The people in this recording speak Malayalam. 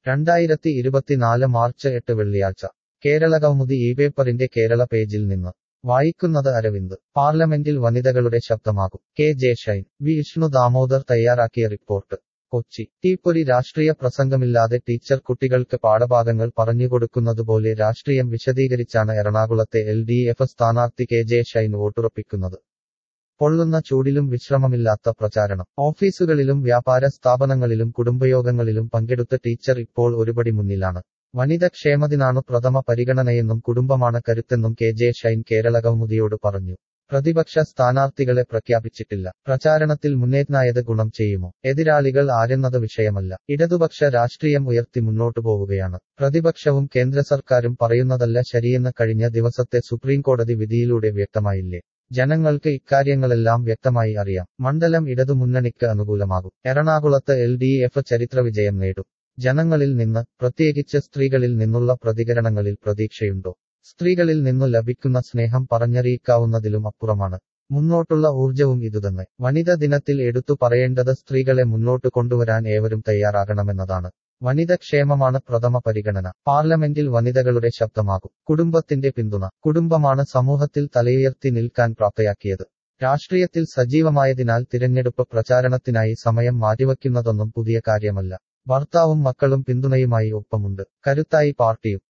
രണ്ടായിരത്തി ഇരുപത്തിനാല് മാർച്ച് എട്ട് വെള്ളിയാഴ്ച കേരളകൗമുദി ഈ പേപ്പറിന്റെ കേരള പേജിൽ നിന്ന് വായിക്കുന്നത് അരവിന്ദ് പാർലമെന്റിൽ വനിതകളുടെ ശബ്ദമാകും K J Shine V Vishnu Damodar തയ്യാറാക്കിയ റിപ്പോർട്ട് കൊച്ചി തീപ്പൊരി രാഷ്ട്രീയ പ്രസംഗമില്ലാതെ ടീച്ചർ കുട്ടികൾക്ക് പാഠഭാഗങ്ങൾ പറഞ്ഞുകൊടുക്കുന്നതുപോലെ രാഷ്ട്രീയം വിശദീകരിച്ചാണ് എറണാകുളത്തെ എൽ ഡി എഫ് സ്ഥാനാർത്ഥി കെ ജെ ഷൈൻ വോട്ടുറപ്പിക്കുന്നത് പൊള്ളുന്ന ചൂടിലും വിശ്രമമില്ലാത്ത പ്രചാരണം ഓഫീസുകളിലും വ്യാപാര സ്ഥാപനങ്ങളിലും കുടുംബയോഗങ്ങളിലും പങ്കെടുത്ത ടീച്ചർ ഇപ്പോൾ ഒരുപടി മുന്നിലാണ് വനിത ക്ഷേമത്തിനാണു പ്രഥമ പരിഗണനയെന്നും കുടുംബമാണ് കരുത്തെന്നും കെ ജെ ഷൈൻ കേരള കൗമുദിയോട് പറഞ്ഞു പ്രതിപക്ഷ സ്ഥാനാർത്ഥികളെ പ്രഖ്യാപിച്ചിട്ടില്ല പ്രചാരണത്തിൽ മുന്നേറ്റായത് ഗുണം ചെയ്യുമോ എതിരാളികൾ ആരെന്നത് വിഷയമല്ല ഇടതുപക്ഷ രാഷ്ട്രീയം ഉയർത്തി മുന്നോട്ടു പോവുകയാണ് പ്രതിപക്ഷവും കേന്ദ്ര സർക്കാരും പറയുന്നതല്ല ശരിയെന്ന് കഴിഞ്ഞ ദിവസത്തെ സുപ്രീംകോടതി വിധിയിലൂടെ വ്യക്തമായില്ലേ ജനങ്ങൾക്ക് ഇക്കാര്യങ്ങളെല്ലാം വ്യക്തമായി അറിയാം മണ്ഡലം ഇടതുമുന്നണിക്ക് അനുകൂലമാകും എറണാകുളത്ത് എൽ ഡി എഫ് ചരിത്ര വിജയം നേടും ജനങ്ങളിൽ നിന്ന് പ്രത്യേകിച്ച് സ്ത്രീകളിൽ നിന്നുള്ള പ്രതികരണങ്ങളിൽ പ്രതീക്ഷയുണ്ടോ സ്ത്രീകളിൽ നിന്നു ലഭിക്കുന്ന സ്നേഹം പറഞ്ഞറിയിക്കാവുന്നതിലും അപ്പുറമാണ് മുന്നോട്ടുള്ള ഊർജവും ഇതുതന്നെ വനിത ദിനത്തിൽ എടുത്തു പറയേണ്ടത് സ്ത്രീകളെ മുന്നോട്ട് കൊണ്ടുവരാൻ ഏവരും തയ്യാറാകണമെന്നതാണ് വനിത ക്ഷേമമാണ് പ്രഥമ പരിഗണന പാർലമെന്റിൽ വനിതകളുടെ ശബ്ദമാകും കുടുംബത്തിന്റെ പിന്തുണ കുടുംബമാണ് സമൂഹത്തിൽ തലയുയർത്തി നിൽക്കാൻ പ്രാപ്തയാക്കിയത് രാഷ്ട്രീയത്തിൽ സജീവമായതിനാൽ തിരഞ്ഞെടുപ്പ് പ്രചാരണത്തിനായി സമയം മാറ്റിവയ്ക്കുന്നതൊന്നും പുതിയ കാര്യമല്ല ഭർത്താവും മക്കളും പിന്തുണയുമായി ഒപ്പമുണ്ട് കരുത്തായി പാർട്ടിയും